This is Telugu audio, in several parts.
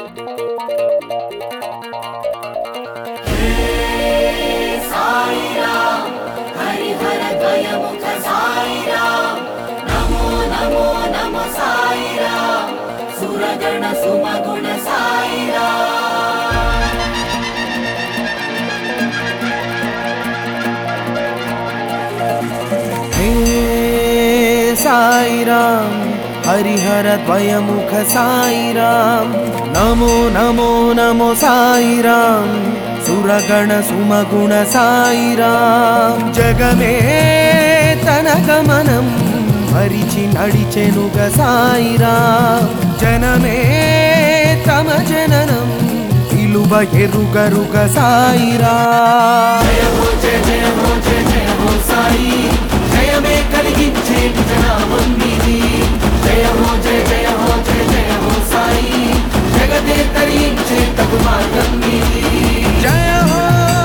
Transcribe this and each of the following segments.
హరిహర ద్వయముఖ సాయిరాం నమో నమో నమో సాయిరాం సురగణ సుమగుణ సాయిరాం హే సాయిరాం హరిహర ద్వయముఖ సాయిరాం నమో నమో నమో సాయిరాం సురగణ సుమగుణ సాయిరాం జగమే తన గమనం భరిచి నడిచెనుగ సాయిరాం జనమే తమ జననం ఇలువ ఎరుగరుగ సాయిరాం జయ హో జయ జయ హో జయ జయ హో సాయి జయమే కలిగించే జనామం మీది జయ హో జయ జయ హో జయ జయ హో సాయి జగదే తరించే తగు మార్గం మీది జయ హో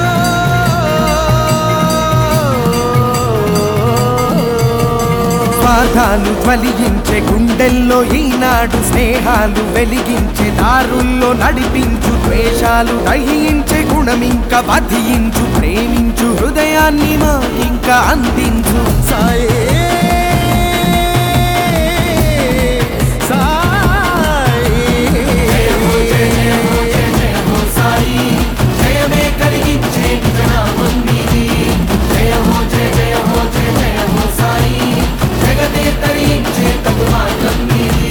స్వార్థాలు జ్వలించే గుండెల్లో ఈనాడు స్నేహాలు వెలిగించే దారుల్లో నడిపించు ద్వేషాలు దహించే గుణమింక వధించు ప్రేమించు హృదయాన్ని మాకింక అందించు సాయే సాయే సాయి జయమే కలిగించే జనామం మీది జయ హో జయ జయ హో జయ జయ హో సాయి జగదే తరించే తగు మార్గం మీది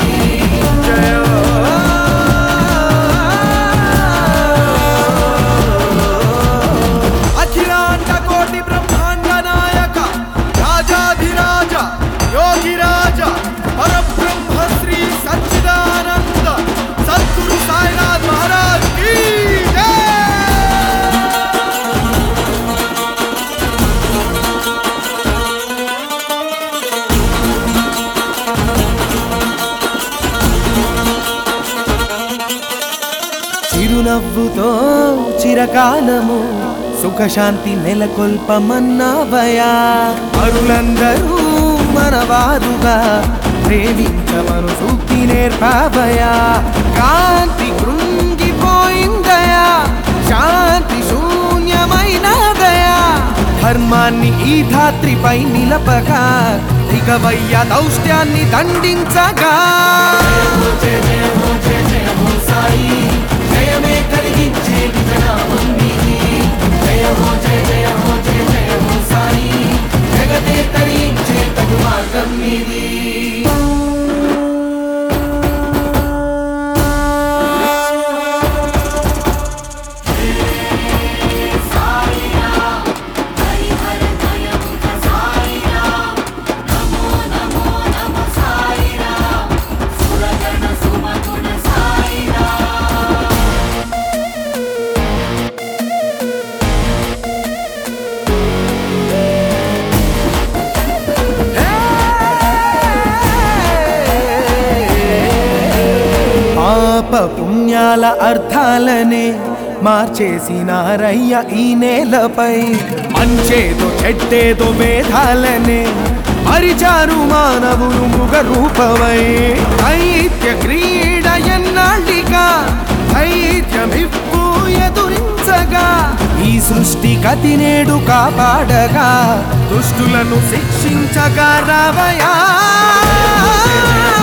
అఖిలాండ కోటి బ్రహ్మాండ నాయక రాజాధిరాజ యోగిరాజ పరబ్రహ్మ శ్రీ సచ్చిదానంద సద్గురు సాయినాథ్ మహారాజ్ కీ జై! చిరునవ్వుతో చిరకాలము సుఖశాంతి నెలకొల్పమన్నావయా అరులందరూ మనవారుగా ప్రేమించమను సూక్తి నేర్పావయా కాంతి కృంగిపోయిందయా శాంతి శూన్యమైనదయా ధర్మాన్ని ఈ ధాత్రిపై నిలపగా దిగవయ్య దౌష్ట్యాన్ని దండించగా జయ జయ హో జయ జయ హో సాయి జయమే కలిగించే జనామం మీది జయ హో జయ జయ హో జయ జయ హో సాయి జగదే తరించే తగు మార్గం మీది పాప పుణ్యాల అర్థాలనే మార్చేసినారయ్య ఈ నేలపై మంచేదో చెడ్డేదో వేదాలనే మరిచారు మానవులు మృగ రూపమై దైత్య క్రీడ ఎన్నాళ్ళిగా దైత్యమిప్పు ఎదురించగా ఈ సృష్టి గతి నేడు కాపాడగా దుష్టులను శిక్షించగా రావయా